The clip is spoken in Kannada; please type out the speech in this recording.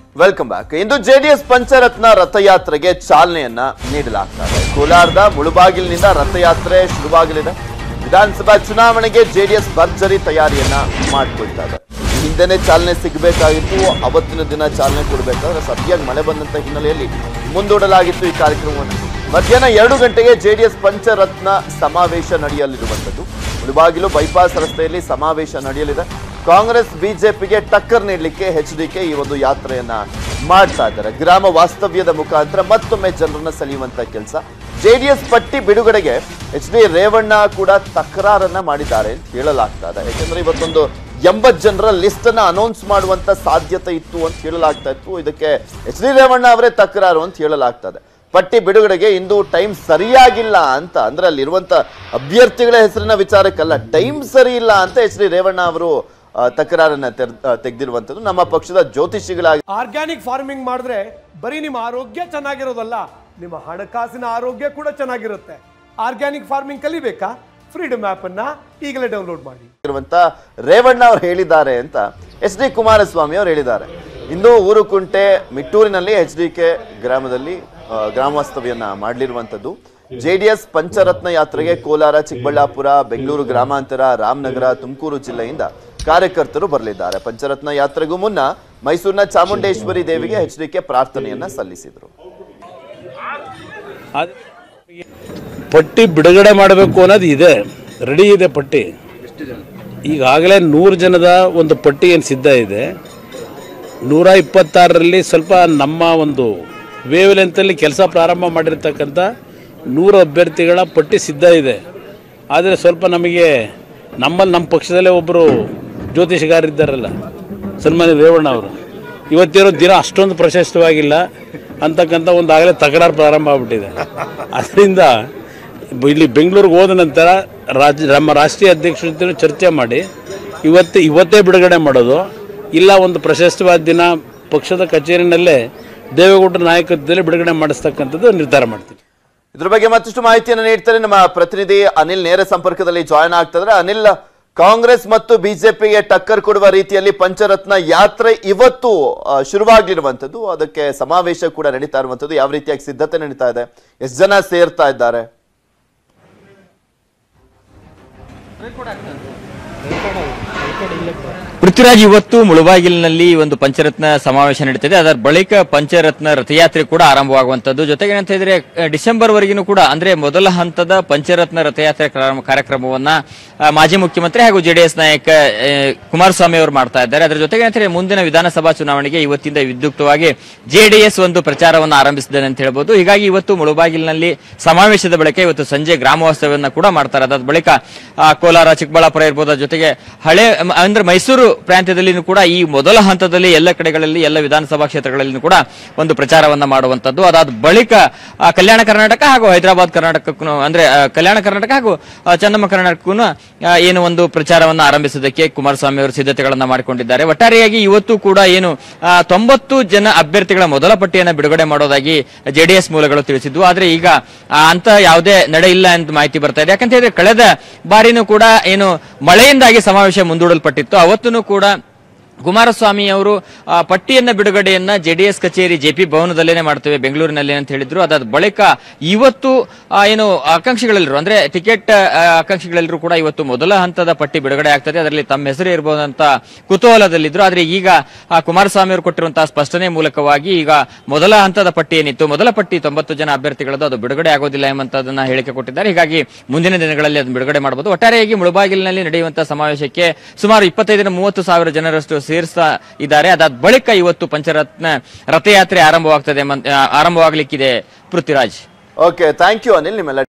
ವೆಲ್ಕಮ್ ಬ್ಯಾಕ್ ಇಂದು ಜೆಡಿಎಸ್ ಪಂಚರತ್ನ ರಥಯಾತ್ರೆಗೆ ಚಾಲನೆಯನ್ನ ನೀಡಲಾಗ್ತಾ ಇದೆ ಕೋಲಾರದ ಮುಳುಬಾಗಿಲಿನಿಂದ ರಥಯಾತ್ರೆ ಶುರುವಾಗಲಿದೆ ವಿಧಾನಸಭಾ ಚುನಾವಣೆಗೆ ಜೆಡಿಎಸ್ ಭರ್ಜರಿ ತಯಾರಿಯನ್ನ ಮಾಡ್ಕೊಳ್ತಾ ಇದೆ ಹಿಂದೆನೆ ಚಾಲನೆ ಸಿಗಬೇಕಾಗಿತ್ತು ಅವತ್ತಿನ ದಿನ ಚಾಲನೆ ಕೊಡಬೇಕಾದ್ರೆ ಸದ್ಯಾಗಿ ಮಳೆ ಬಂದಂತ ಹಿನ್ನೆಲೆಯಲ್ಲಿ ಮುಂದೂಡಲಾಗಿತ್ತು ಈ ಕಾರ್ಯಕ್ರಮವನ್ನು ಮಧ್ಯಾಹ್ನ ಎರಡು ಗಂಟೆಗೆ ಜೆಡಿಎಸ್ ಪಂಚರತ್ನ ಸಮಾವೇಶ ನಡೆಯಲಿರುವಂಥದ್ದು ಮುಳುಬಾಗಿಲು ಬೈಪಾಸ್ ರಸ್ತೆಯಲ್ಲಿ ಸಮಾವೇಶ ನಡೆಯಲಿದೆ ಕಾಂಗ್ರೆಸ್ ಬಿಜೆಪಿಗೆ ಟಕ್ಕರ್ ನೀಡಲಿಕ್ಕೆ ಎಚ್ ಕೆ ಈ ಒಂದು ಯಾತ್ರೆಯನ್ನ ಮಾಡ್ತಾ ಇದ್ದಾರೆ ಗ್ರಾಮ ವಾಸ್ತವ್ಯದ ಮುಖಾಂತರ ಮತ್ತೊಮ್ಮೆ ಜನರನ್ನ ಸೆಳೆಯುವಂತ ಕೆಲಸ ಜೆಡಿಎಸ್ ಪಟ್ಟಿ ಬಿಡುಗಡೆಗೆ ಎಚ್ ಡಿ ರೇವಣ್ಣ ಕೂಡ ತಕರಾರನ್ನ ಮಾಡಿದ್ದಾರೆ ಅಂತ ಹೇಳಲಾಗ್ತಾ ಇದೆ ಯಾಕೆಂದ್ರೆ ಇವತ್ತೊಂದು ಎಂಬತ್ ಜನರ ಲಿಸ್ಟ್ ಅನ್ನ ಅನೌನ್ಸ್ ಮಾಡುವಂತ ಸಾಧ್ಯತೆ ಇತ್ತು ಅಂತ ಹೇಳಲಾಗ್ತಾ ಇತ್ತು ಇದಕ್ಕೆ ಎಚ್ ಡಿ ರೇವಣ್ಣ ಅವರೇ ತಕರಾರು ಅಂತ ಹೇಳಲಾಗ್ತದೆ ಪಟ್ಟಿ ಬಿಡುಗಡೆಗೆ ಇಂದು ಟೈಮ್ ಸರಿಯಾಗಿಲ್ಲ ಅಂತ ಅಂದ್ರೆ ಅಲ್ಲಿರುವಂತ ಅಭ್ಯರ್ಥಿಗಳ ಹೆಸರಿನ ವಿಚಾರಕ್ಕಲ್ಲ ಟೈಮ್ ಸರಿ ಇಲ್ಲ ಅಂತ ಎಚ್ ಡಿ ರೇವಣ್ಣ ಅವರು ಆ, ತಕರಾರನ್ನ ತೆರ್- ಆ, ತೆಗೆದಿರುವಂತದ್ದು ನಮ್ಮ ಪಕ್ಷದ ಜ್ಯೋತಿಷಿಗಳಾಗಿ ಆರ್ಗ್ಯಾನಿಕ್ ಫಾರ್ಮಿಂಗ್ ಮಾಡಿದ್ರೆ ಬರೀ ನಿಮ್ಮ ಆರೋಗ್ಯ ಚೆನ್ನಾಗಿರೋದಲ್ಲ ನಿಮ್ಮ ಹಣಕಾಸಿನ ಆರೋಗ್ಯ ಕೂಡ ಚೆನ್ನಾಗಿರುತ್ತೆ ಆರ್ಗ್ಯಾನಿಕ್ ಫಾರ್ಮಿಂಗ್ ಕಲಿಬೇಕಾ ಫ್ರೀಡಮ್ ಆಪ್ ಅನ್ನ ಈಗಲೇ ಡೌನ್ಲೋಡ್ ಮಾಡಿ ಇರುವಂತ ರೇವಣ್ಣ ಅವರು ಹೇಳಿದ್ದಾರೆ ಅಂತ ಎಚ್ ಡಿ ಕುಮಾರಸ್ವಾಮಿ ಅವರು ಹೇಳಿದ್ದಾರೆ ಇಂದು ಊರುಕುಂಟೆ ಮಿಟ್ಟೂರಿನಲ್ಲಿ ಎಚ್ ಡಿ ಕೆ ಗ್ರಾಮದಲ್ಲಿ ಆ, ಗ್ರಾಮವಾಸ್ತವ್ಯನ್ನ ಮಾಡಲಿರುವಂಥದ್ದು ಜೆಡಿಎಸ್ ಪಂಚರತ್ನ ಯಾತ್ರೆಗೆ ಕೋಲಾರ ಚಿಕ್ಕಬಳ್ಳಾಪುರ ಬೆಂಗಳೂರು ಗ್ರಾಮಾಂತರ ರಾಮನಗರ ತುಮಕೂರು ಜಿಲ್ಲೆಯಿಂದ ಕಾರ್ಯಕರ್ತರು ಬರಲಿದ್ದಾರೆ ಪಂಚರತ್ನ ಯಾತ್ರೆಗೂ ಮುನ್ನ ಮೈಸೂರಿನ ಚಾಮುಂಡೇಶ್ವರಿ ದೇವಿಗೆ ಎಚ್ ಡಿ ಕೆ ಪ್ರಾರ್ಥನೆಯನ್ನ ಸಲ್ಲಿಸಿದರು ಅದ್- ಪಟ್ಟಿ ಬಿಡುಗಡೆ ಮಾಡಬೇಕು ಅನ್ನೋದು ಇದೆ ರೆಡಿ ಇದೆ ಪಟ್ಟಿ ಈಗಾಗಲೇ ನೂರು ಜನದ ಒಂದು ಪಟ್ಟಿ ಏನು ಸಿದ್ಧ ಇದೆ ನೂರ ಇಪ್ಪತ್ತಾರರಲ್ಲಿ ಸ್ವಲ್ಪ ನಮ್ಮ ಒಂದು ವೇವ್ ಲೆಂತಲ್ಲಿ ಕೆಲಸ ಪ್ರಾರಂಭ ಮಾಡಿರ್ತಕ್ಕಂಥ ನೂರು ಅಭ್ಯರ್ಥಿಗಳ ಪಟ್ಟಿ ಸಿದ್ಧ ಇದೆ ಆದರೆ ಸ್ವಲ್ಪ ನಮಗೆ ನಮ್ಮಲ್ಲಿ ನಮ್ಮ ಪಕ್ಷದಲ್ಲೇ ಒಬ್ಬರು ಜ್ಯೋತಿಷಗಾರಿದ್ದಾರಲ್ಲ ಸನ್ಮಾನ್ಯ ರೇವಣ್ಣ ಅವರು ಇವತ್ತಿರೋ ದಿನ ಅಷ್ಟೊಂದು ಪ್ರಶಸ್ತವಾಗಿಲ್ಲ ಅಂತಕ್ಕಂಥ ಒಂದು ಆಗಲೇ ತಕರಾರು ಪ್ರಾರಂಭ ಆಗ್ಬಿಟ್ಟಿದೆ ಅದರಿಂದ ಇಲ್ಲಿ ಬೆಂಗಳೂರಿಗೆ ಹೋದ ನಂತರ ರಾಜ್ಯ ನಮ್ಮ ರಾಷ್ಟ್ರೀಯ ಅಧ್ಯಕ್ಷರ ಜೊತೆ ಚರ್ಚೆ ಮಾಡಿ ಇವತ್ತು ಇವತ್ತೇ ಬಿಡುಗಡೆ ಮಾಡೋದು ಇಲ್ಲ ಒಂದು ಪ್ರಶಸ್ತವಾದ ದಿನ ಪಕ್ಷದ ಕಚೇರಿನಲ್ಲೇ ದೇವೇಗೌಡರ ನಾಯಕತ್ವದಲ್ಲಿ ಬಿಡುಗಡೆ ಮಾಡಿಸ್ತಕ್ಕಂಥದ್ದು ನಿರ್ಧಾರ ಮಾಡ್ತೀವಿ ಇದ್ರ ಬಗ್ಗೆ ಮತ್ತಷ್ಟು ಮಾಹಿತಿಯನ್ನು ನೀಡ್ತಾರೆ ನಮ್ಮ ಪ್ರತಿನಿಧಿ ಅನಿಲ್ ನೇರ ಸಂಪರ್ಕದಲ್ಲಿ ಜಾಯ್ನ್ ಆಗ್ತಿದ್ರೆ ಅನಿಲ್ ಕಾಂಗ್ರೆಸ್ ಮತ್ತು ಬಿಜೆಪಿಗೆ ಟಕ್ಕರ್ ಕೊಡುವ ರೀತಿಯಲ್ಲಿ ಪಂಚರತ್ನ ಯಾತ್ರೆ ಇವತ್ತು ಆ, ಶುರುವಾಗಿರುವಂತದ್ದು ಅದಕ್ಕೆ ಸಮಾವೇಶ ಕೂಡ ನಡೀತಾ ಇರುವಂತದ್ದು ಯಾವ ರೀತಿಯಾಗಿ ಸಿದ್ಧತೆ ನಡೀತಾ ಇದೆ ಎಷ್ಟು ಜನ ಸೇರ್ತಾ ಇದ್ದಾರೆ ಪೃಥ್ವಿರಾಜ್ ಇವತ್ತು ಮುಳುಬಾಗಿಲಿನಲ್ಲಿ ಒಂದು ಪಂಚರತ್ನ ಸಮಾವೇಶ ನಡೀತಿದೆ ಅದರ ಬಳಿಕ ಪಂಚರತ್ನ ರಥಯಾತ್ರೆ ಕೂಡ ಆರಂಭವಾಗುವಂತದ್ದು ಜೊತೆಗೆ ಏನಂತ ಹೇಳಿದ್ರೆ ಅಹ್, ಡಿಸೆಂಬರ್ ವರೆಗಿನೂ ಕೂಡ ಅಂದ್ರೆ ಮೊದಲ ಹಂತದ ಪಂಚರತ್ನ ರಥಯಾತ್ರೆ ಕ್ರಮ- ಕಾರ್ಯಕ್ರಮವನ್ನ ಅಹ್, ಮಾಜಿ ಮುಖ್ಯಮಂತ್ರಿ ಹಾಗೂ ಜೆಡಿಎಸ್ ನಾಯಕ ಅಹ್, ಕುಮಾರಸ್ವಾಮಿ ಅವರು ಮಾಡ್ತಾ ಇದ್ದಾರೆ ಅದರ ಜೊತೆಗೆ ಏನಂತ ಹೇಳಿದ್ರೆ ಮುಂದಿನ ವಿಧಾನಸಭಾ ಚುನಾವಣೆಗೆ ಇವತ್ತಿಂದ ವಿದ್ಯುಕ್ತವಾಗಿ ಜೆಡಿಎಸ್ ಒಂದು ಪ್ರಚಾರವನ್ನು ಆರಂಭಿಸಿದೆ ಅಂತ ಹೇಳ್ಬೋದು ಹೀಗಾಗಿ ಇವತ್ತು ಮುಳುಬಾಗಿಲಿನಲ್ಲಿ ಸಮಾವೇಶದ ಬಳಿಕ ಇವತ್ತು ಸಂಜೆ ಗ್ರಾಮ ವಾಸ್ತವ್ಯವನ್ನ ಕೂಡ ಮಾಡ್ತಾರೆ ಅದಾದ ಬಳಿಕ ಆ, ಕೋಲಾರ ಚಿಕ್ಕಬಳ್ಳಾಪುರ ಇರ್ಬೋದು ಅದ್ರ ಜೊತೆಗೆ ಹಳೆ ಮ- ಅಂದ್ರೆ ಮೈಸೂರು ಪ್ರಾಂತ್ಯದಲ್ಲಿ ಕೂಡ ಈ ಮೊದಲ ಹಂತದಲ್ಲಿ ಎಲ್ಲ ಕಡೆಗಳಲ್ಲಿ ಎಲ್ಲ ವಿಧಾನಸಭಾ ಕ್ಷೇತ್ರಗಳಲ್ಲಿ ಕೂಡ ಒಂದು ಪ್ರಚಾರವನ್ನ ಮಾಡುವಂತದ್ದು ಅದಾದ ಬಳಿಕ ಆ, ಕಲ್ಯಾಣ ಕರ್ನಾಟಕ ಹಾಗೂ ಹೈದರಾಬಾದ್ ಕರ್ನಾಟಕಕ್ಕೂ ಅಂದ್ರೆ ಆ, ಕಲ್ಯಾಣ ಕರ್ನಾಟಕ ಹಾಗೂ ಆ, ಚನ್ನಮ್ಮ ಕರ್ನಾಟಕಕ್ಕೂ ಆ, ಏನು ಒಂದು ಪ್ರಚಾರವನ್ನ ಆರಂಭಿಸೋದಕ್ಕೆ ಕುಮಾರಸ್ವಾಮಿ ಅವರು ಸಿದ್ಧತೆಗಳನ್ನ ಮಾಡಿಕೊಂಡಿದ್ದಾರೆ ಒಟ್ಟಾರೆಯಾಗಿ ಇವತ್ತು ಕೂಡ ಏನು ಆ, ತೊಂಬತ್ತು ಜನ ಅಭ್ಯರ್ಥಿಗಳ ಮೊದಲ ಪಟ್ಟಿಯನ್ನು ಬಿಡುಗಡೆ ಮಾಡೋದಾಗಿ ಜೆಡಿಎಸ್ ಮೂಲಗಳು ತಿಳಿಸಿದ್ವು ಆದ್ರೆ ಈಗ ಆ, ಅಂತ ಯಾವುದೇ ನಡೆ ಇಲ್ಲ ಅಂತ ಮಾಹಿತಿ ಬರ್ತಾ ಇದೆ ಯಾಕಂತ ಹೇಳಿದ್ರೆ ಕಳೆದ ಬಾರಿನೂ ಕೂಡ ಏನು ಮಳೆಯಿಂದಾಗಿ ಸಮಾವೇಶ ಮುಂದೂಡಲ್ಪಟ್ಟಿತ್ತು ಅವತ್ತೂ ಕೂಡ ಕುಮಾರಸ್ವಾಮಿ ಅವರು ಆ, ಪಟ್ಟಿಯನ್ನ ಬಿಡುಗಡೆಯನ್ನ ಜೆಡಿಎಸ್ ಕಚೇರಿ ಜೆಪಿ ಭವನದಲ್ಲೇನೆ ಮಾಡ್ತೇವೆ ಬೆಂಗಳೂರಿನಲ್ಲಿ ಅಂತ ಹೇಳಿದ್ರು ಅದಾದ ಬಳಿಕ ಇವತ್ತು ಆ, ಏನು ಆಕಾಂಕ್ಷಿಗಳೆಲ್ಲರೂ ಅಂದ್ರೆ ಟಿಕೆಟ್ ಆ, ಆಕಾಂಕ್ಷಿಗಳೆಲ್ಲರೂ ಕೂಡ ಇವತ್ತು ಮೊದಲ ಹಂತದ ಪಟ್ಟಿ ಬಿಡುಗಡೆ ಆಗ್ತದೆ ಅದರಲ್ಲಿ ತಮ್ಮ ಹೆಸರು ಇರಬಹುದಂತ ಕುತೂಹಲದಲ್ಲಿದ್ರು ಆದ್ರೆ ಈಗ ಆ, ಕುಮಾರಸ್ವಾಮಿ ಅವರು ಕೊಟ್ಟಿರುವಂತಹ ಸ್ಪಷ್ಟನೆ ಮೂಲಕವಾಗಿ ಈಗ ಮೊದಲ ಹಂತದ ಪಟ್ಟಿ ಏನಿತ್ತು ಮೊದಲ ಪಟ್ಟಿ ತೊಂಬತ್ತು ಜನ ಅಭ್ಯರ್ಥಿಗಳದ್ದು ಅದು ಬಿಡುಗಡೆ ಆಗೋದಿಲ್ಲ ಎಂಬಂತದನ್ನ ಹೇಳಿಕೆ ಕೊಟ್ಟಿದ್ದಾರೆ ಹೀಗಾಗಿ ಮುಂದಿನ ದಿನಗಳಲ್ಲಿ ಅದನ್ನು ಬಿಡುಗಡೆ ಮಾಡಬಹುದು ಒಟ್ಟಾರೆಯಾಗಿ ಮುಳುಬಾಗಿಲಿನಲ್ಲಿ ನಡೆಯುವಂತಹ ಸಮಾವೇಶಕ್ಕೆ ಸುಮಾರು ಇಪ್ಪತ್ತೈದರಿಂದ ಮೂವತ್ತು ಸಾವಿರ ಜನರಷ್ಟು ಸೇರಿಸ್ತಾ ಇದ್ದಾರೆ ಅದಾದ ಬಳಿಕ ಇವತ್ತು ಪಂಚರತ್ನ ರಥಯಾತ್ರೆ ಆರಂಭವಾಗ್ತದೆ ಎಂಬ- ಆ, ಆರಂಭವಾಗ್ಲಿಕ್ಕಿದೆ Prithviraj okay thank you Anil ನಿಮ್ಮೆಲ್ಲ